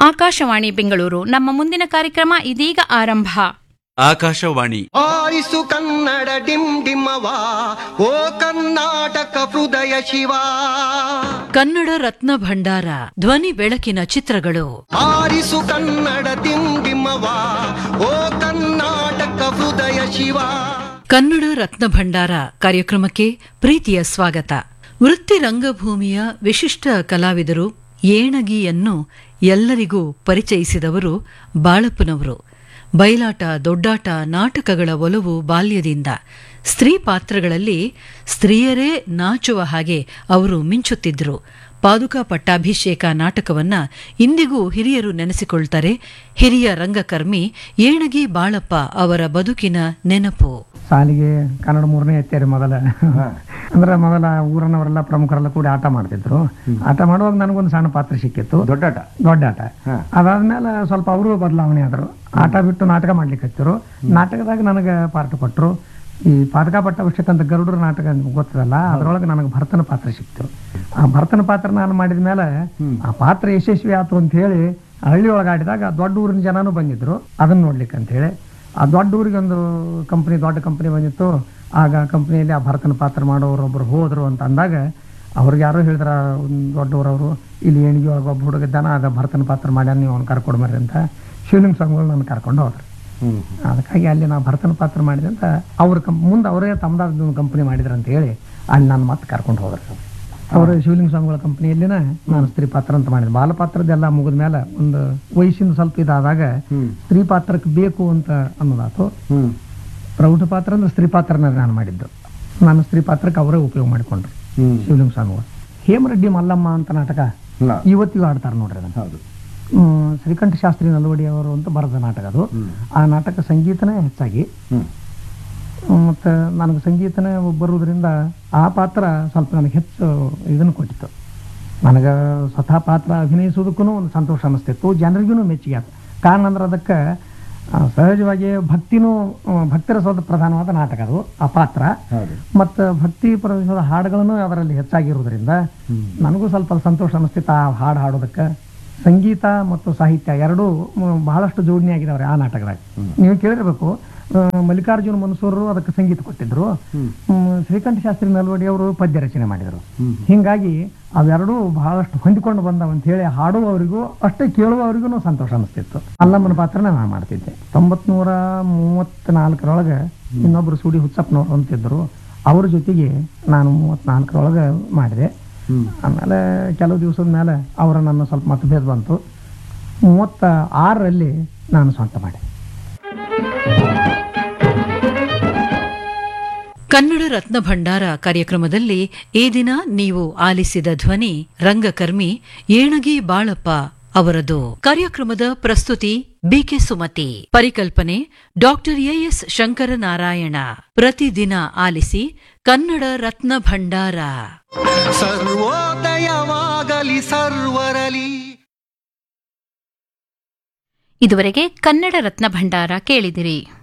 ಆಕಾಶವಾಣಿ ಬೆಂಗಳೂರು ನಮ್ಮ ಮುಂದಿನ ಕಾರ್ಯಕ್ರಮ ಇದೀಗ ಆರಂಭ ಆಕಾಶವಾಣಿ ಆರಿಸು ಕನ್ನಡ ಡಿಮ್ ಡಿಮ್ಮವ ಓ ಕರ್ನಾಟಕ ಹೃದಯ ಶಿವ ಕನ್ನಡ ರತ್ನ ಭಂಡಾರ ಧ್ವನಿ ಬೆಳಕಿನ ಚಿತ್ರಗಳು ಆರಿಸು ಕನ್ನಡ ಡಿಮ್ ಡಿಮ್ಮವ ಓ ಕರ್ನಾಟಕ ಹೃದಯ ಶಿವ ಕನ್ನಡ ರತ್ನ ಭಂಡಾರ ಕಾರ್ಯಕ್ರಮಕ್ಕೆ ಪ್ರೀತಿಯ ಸ್ವಾಗತ ವೃತ್ತಿ ರಂಗಭೂಮಿಯ ವಿಶಿಷ್ಟ ಕಲಾವಿದರು ಏಣಗಿಯನ್ನು ಎಲ್ಲರಿಗೂ ಪರಿಚಯಿಸಿದವರು ಬಾಳಪ್ಪನವರು ಬಯಲಾಟ ದೊಡ್ಡಾಟ ನಾಟಕಗಳ ಒಲವು ಬಾಲ್ಯದಿಂದ ಸ್ತ್ರೀ ಪಾತ್ರಗಳಲ್ಲಿ ಸ್ತ್ರೀಯರೇ ನಾಚುವ ಹಾಗೆ ಅವರು ಮಿಂಚುತ್ತಿದ್ದರು ಪಾದುಕಾ ಪಟ್ಟಾಭಿಷೇಕ ನಾಟಕವನ್ನ ಇಂದಿಗೂ ಹಿರಿಯರು ನೆನೆಸಿಕೊಳ್ತಾರೆ ಹಿರಿಯ ರಂಗಕರ್ಮಿ ಏಣಗಿ ಬಾಳಪ್ಪ ಅವರ ಬದುಕಿನ ನೆನಪು ಸಾಲಿಗೆ ಕನ್ನಡ ಮೂರನೇ ಎತ್ತೇರಿ ಮೊದಲ ಅಂದ್ರೆ ಮೊದಲ ಊರನವರೆಲ್ಲ ಪ್ರಮುಖರೆಲ್ಲ ಕೂಡಿ ಆಟ ಮಾಡ್ತಿದ್ರು ಆಟ ಮಾಡುವಾಗ ನನಗೊಂದು ಸಣ್ಣ ಪಾತ್ರ ಸಿಕ್ಕಿತ್ತು ದೊಡ್ಡಾಟ ದೊಡ್ಡ ಆಟ ಅದಾದ್ಮೇಲೆ ಸ್ವಲ್ಪ ಅವರು ಬದಲಾವಣೆ ಆದ್ರು ಆಟ ಬಿಟ್ಟು ನಾಟಕ ಮಾಡ್ಲಿಕ್ಕೆ ಹತ್ತಿರು ನಾಟಕದಾಗ ನನಗೆ ಪಾರ್ಟ್ ಕೊಟ್ಟರು ಈ ಪಾದಕ ಪಟ್ಟಾಭಿಷೇಕ ಅಂತ ಗರುಡರ ನಾಟಕ ಗೊತ್ತದಲ್ಲ ಅದ್ರೊಳಗೆ ನನಗೆ ಭರತನ ಪಾತ್ರ ಸಿಕ್ತು ಆ ಭರತನ ಪಾತ್ರ ನಾನು ಮಾಡಿದ ಮೇಲೆ ಆ ಪಾತ್ರ ಯಶಸ್ವಿ ಆಯ್ತು ಅಂತ ಹೇಳಿ ಹಳ್ಳಿ ಒಳಗೆ ಆಡಿದಾಗ ದೊಡ್ಡ ಊರಿನ ಜನನೂ ಬಂದಿದ್ರು ಅದನ್ನ ನೋಡ್ಲಿಕ್ಕೆ ಅಂತ ಹೇಳಿ ಆ ದೊಡ್ಡ ಊರಿಗೆ ಒಂದು ಕಂಪನಿ ದೊಡ್ಡ ಕಂಪನಿ ಬಂದಿತ್ತು ಆಗ ಕಂಪನಿಯಲ್ಲಿ ಆ ಭರತನ ಪಾತ್ರ ಮಾಡೋರು ಒಬ್ರು ಹೋದ್ರು ಅಂತ ಅಂದಾಗ ಅವ್ರಿಗೆ ಯಾರೋ ಹೇಳಿದ್ರ ಒಂದು ದೊಡ್ಡವರವರು ಇಲ್ಲಿ ಏಣಿಗೆ ಒಳಗೆ ಒಬ್ಬ ಹುಡುಗ ಇದ್ದಾನ ಆಗ ಭರತನ ಪಾತ್ರ ಮಾಡ್ಯಾನ ನೀವು ಅವ್ನು ಕರ್ಕೊಡ್ಮರ್ರಿ ಅಂತ ಶಿವಲಿಂಗ ಸ್ವಾಮಿಗಳು ನನ್ನ ಕರ್ಕೊಂಡು ಹೋದ್ರು ಅದಕ್ಕಾಗಿ ಅಲ್ಲಿ ನಾವು ಭರತನ ಪಾತ್ರ ಮಾಡಿದೆ ಅಂತ ಅವ್ರ ಕಂ ಮುಂದೆ ಅವರೇ ತಮ್ಮದಾದ ಒಂದು ಕಂಪನಿ ಮಾಡಿದ್ರು ಅಂತ ಹೇಳಿ ಅಲ್ಲಿ ನಾನು ಮತ್ತೆ ಕರ್ಕೊಂಡು ಹೋದ್ರು ಅವರು ಶಿವಲಿಂಗ ಸ್ವಾಮಿಗಳ ಕಂಪನಿಯಲ್ಲಿನ ನಾನು ಸ್ತ್ರೀ ಪಾತ್ರ ಅಂತ ಮಾಡಿದೆ ಬಾಲ ಪಾತ್ರದೆಲ್ಲ ಮುಗಿದ ಮೇಲೆ ಒಂದು ವಯಸ್ಸಿನ ಸ್ವಲ್ಪ ಇದಾದಾಗ ಸ್ತ್ರೀ ಪಾತ್ರಕ್ಕೆ ಬೇಕು ಅಂತ ಅನ್ನೋದಾತು ಪ್ರೌಢ ಪಾತ್ರ ಅಂದ್ರೆ ಸ್ತ್ರೀ ಪಾತ್ರನ ನಾನು ಮಾಡಿದ್ದು ನಾನು ಸ್ತ್ರೀ ಪಾತ್ರಕ್ಕೆ ಅವರೇ ಉಪಯೋಗ ಮಾಡಿಕೊಂಡ್ರು ಶಿವಲಿಂಗ ಸ್ವಾಮಿಗಳು ಹೇಮರೆಡ್ಡಿ ಮಲ್ಲಮ್ಮ ಅಂತ ನಾಟಕ ಇವತ್ತಿಗೂ ಆಡ್ತಾರೆ ನೋಡ್ರಿ ಅದನ್ನ ಹೌದು ಹ್ಮ್, ಶ್ರೀಕಂಠ ಶಾಸ್ತ್ರಿ ನಲ್ವಡಿ ಅವರು ಅಂತ ಬರೆದ ನಾಟಕ ಅದು ಆ ನಾಟಕ ಸಂಗೀತನೇ ಹೆಚ್ಚಾಗಿ ಹ್ಮ್, ಮತ್ತೆ ನನಗೆ ಸಂಗೀತನೇ ಬರುವುದರಿಂದ ಆ ಪಾತ್ರ ಸ್ವಲ್ಪ ನನಗೆ ಹೆಚ್ಚು ಇದನ್ನು ಕೊಟ್ಟಿತ್ತು ನನಗೆ ಸ್ವತಃ ಪಾತ್ರ ಅಭಿನಯಿಸೋದಕ್ಕೂ ಒಂದು ಸಂತೋಷ ಅನ್ನಿಸ್ತಿತ್ತು ಜನರಿಗೂ ಮೆಚ್ಚುಗೆ ಆಯ್ತು ಕಾರಣ ಅಂದ್ರೆ ಅದಕ್ಕೆ ಆ, ಸಹಜವಾಗಿ ಭಕ್ತಿನೂ ಆ, ಭಕ್ತಿರಸದ ಪ್ರಧಾನವಾದ ನಾಟಕ ಅದು ಆ ಪಾತ್ರ ಹೌದು ಮತ್ತು ಭಕ್ತಿ ಪ್ರವೇಶದ ಹಾಡುಗಳನ್ನು ಅದರಲ್ಲಿ ಹೆಚ್ಚಾಗಿರುವುದರಿಂದ ನನಗೂ ಸ್ವಲ್ಪ ಸಂತೋಷ ಅನಿಸ್ತಿತ್ತು ಆ ಹಾಡು ಹಾಡೋದಕ್ಕೆ ಸಂಗೀತ ಮತ್ತು ಸಾಹಿತ್ಯ ಎರಡೂ ಮ್, ಬಹಳಷ್ಟು ಜೋಡಣೆ ಆಗಿದಾವ್ರೆ ಆ ನಾಟಕದಾಗ ನೀವು ಕೇಳಿರ್ಬೇಕು ಆ, ಮಲ್ಲಿಕಾರ್ಜುನ ಮನ್ಸೂರರು ಅದಕ್ಕೆ ಸಂಗೀತ ಕೊಟ್ಟಿದ್ರು ಮ್, ಶ್ರೀಕಂಠ ಶಾಸ್ತ್ರಿ ನಲ್ವಡಿ ಅವರು ಪದ್ಯ ರಚನೆ ಮಾಡಿದರು ಹಿಂಗಾಗಿ ಅವೆರಡೂ ಬಹಳಷ್ಟು ಹೊಂದಿಕೊಂಡು ಬಂದವ ಅಂತ ಹೇಳಿ ಹಾಡುವವರಿಗೂ ಅಷ್ಟೇ ಕೇಳುವವರಿಗೂ ಸಂತೋಷ ಅನಿಸ್ತಿತ್ತು ಅಲ್ಲಮ್ಮನ ಪಾತ್ರನ ನಾನು ಮಾಡ್ತಿದ್ದೆ ತೊಂಬತ್ನೂರ ಮೂವತ್ನಾಲ್ಕರೊಳಗೆ ಇನ್ನೊಬ್ರು ಸೂಡಿ ಹುಚ್ಚಪ್ಪನವ್ರು ಅಂತಿದ್ರು ಅವ್ರ ಜೊತೆಗೆ ನಾನು ಮೂವತ್ನಾಲ್ಕರೊಳಗೆ ಮಾಡಿದೆ ಆಮೇಲೆ ಕೆಲವು ದಿವಸದ ಮೇಲೆ ಅವರ ನನ್ನ ಸ್ವಲ್ಪ ಮತಭೇದ ಬಂತು ಮೂವತ್ತ ಆರರಲ್ಲಿ ನಾನು ಸ್ವಂತ ಮಾಡಿದೆ ಕನ್ನಡ ರತ್ನ ಭಂಡಾರ ಕಾರ್ಯಕ್ರಮದಲ್ಲಿ ಈ ದಿನ ನೀವು ಆಲಿಸಿದ ಧ್ವನಿ ರಂಗಕರ್ಮಿ ಏಣಗಿ ಬಾಳಪ್ಪ ಅವರದು ಕಾರ್ಯಕ್ರಮದ ಪ್ರಸ್ತುತಿ ಬಿಕೆ ಸುಮತಿ ಪರಿಕಲ್ಪನೆ ಡಾಕ್ಟರ್ ಎಎಸ್ ಶಂಕರನಾರಾಯಣ ಪ್ರತಿದಿನ ಆಲಿಸಿ ಕನ್ನಡ ರತ್ನ ಭಂಡಾರ ಸರ್ವೋದಯವಾಗಲಿ ಸರ್ವರಲಿ ಇದುವರೆಗೆ ಕನ್ನಡ ರತ್ನ ಭಂಡಾರ ಕೇಳಿದಿರಿ